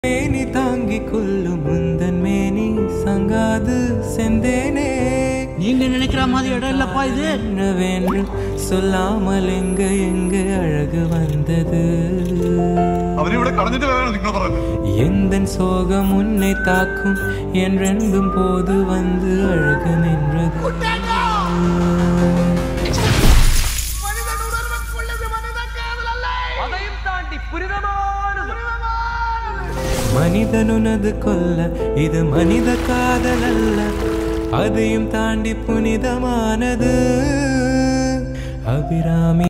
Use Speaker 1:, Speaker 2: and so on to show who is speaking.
Speaker 1: மேனி தாங்கிக் கொள்ளும் முந்தன் மேனி சங்காது செந்தேனே
Speaker 2: நீங்க நினைக்கிற மாதிரி இடம் இல்லப்பா இது
Speaker 1: என்னவென்று சொல்லாமல் எங்க எங்க அழகு வந்தது
Speaker 3: അവരിവിടെ കളഞ്ഞിട്ട് വരാനാണ് നിങ്ങൾ പറയുന്നത്
Speaker 1: எந்தன் சோகம் உன்னை தாக்கும் என்றென்றும் போது வந்து அழகு நின்றது மனிதனுனது கொல்ல இது மனித காதல் அல்ல அதையும் தாண்டி புனிதமானது அபிராமி